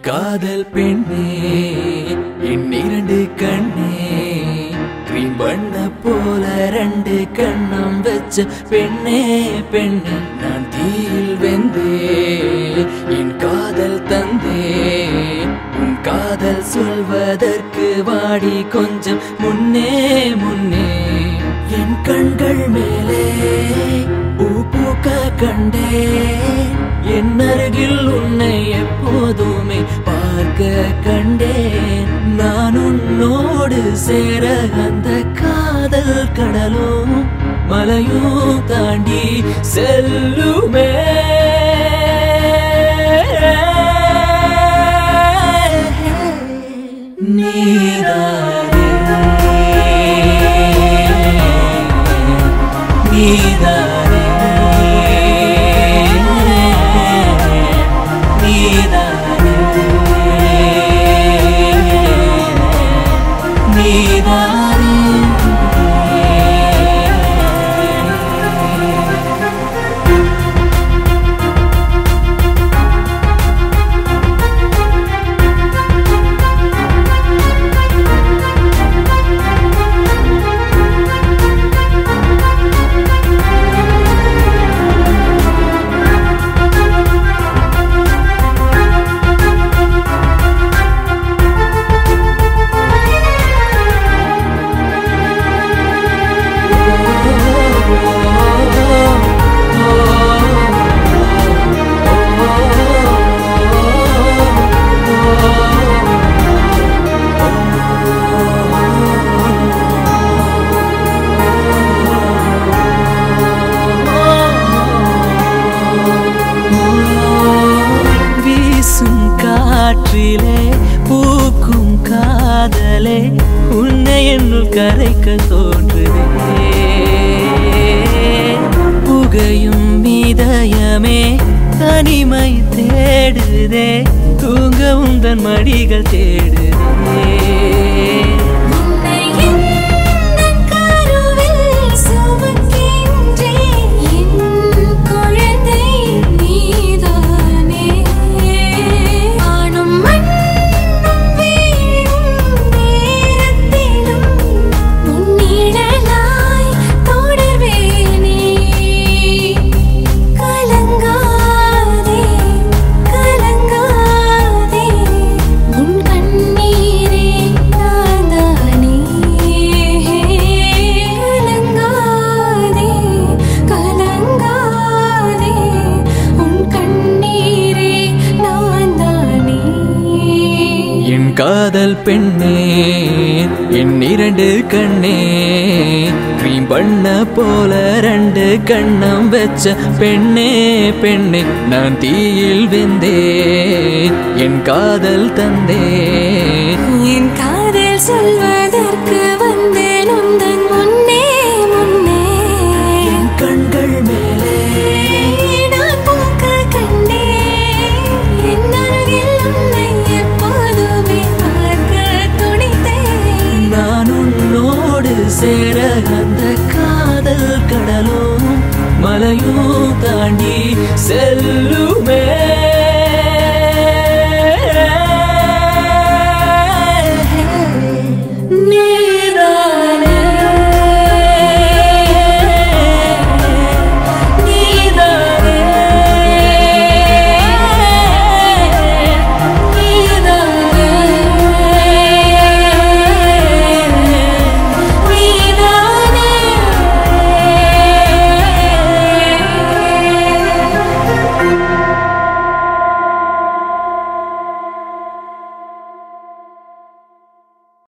காதல் பெண்ணே என் இரண்டு கண்ணே கிரீம் பண்ண போல ரெண்டு கண்ணம் வச்ச பெண்ணே பெண்ணே நான் தீயில் வெந்தே என் காதல் தந்தே உன் காதல் சொல்வதற்கு வாடி கொஞ்சம் முன்னே முன்னே என் கண்கள் மேலே பூ பூக்க கண்டேன் என் அருகில் உன்னை எப்போதுமே பார்க்க கண்டேன் நான் உன்னோடு சேர அந்த காதல் கடலும் மலையும் தாண்டி செல்லுமே நீதானே நீதானே நீதானே நீதானே வீசும் காற்றிலே பூக்கும் காதலே உன்னை என்னுள் கரைக்க தோன்றுதே புகையும் இதயமே தனிமை தேடுதே தூங்க உந்தன் மடிகள் தேடுதே உன்னை எந்தன் கருவில் சுமக்கின்றேன் என் குழந்தை நீதானே வானும் மண்ணும் வீழும் நேரத்திலும் உன் நிழலாய் தொடர்வேனே கலங்காதே கலங்காதே உன் கண்ணீரே நான்தானே கலங்காதே கலங்காதே உன் கண்ணீரே நான்தானே என் காதல் பெண்ணே என் இரண்டு கண்ணே கிரீம் பண்ண போல ரெண்டு கண்ணம் வச்ச பெண்ணே பெண்ணே நான் தீயில் வெந்தேன் என் காதல் தந்தேன் என் காதல் சொல்வதற்கு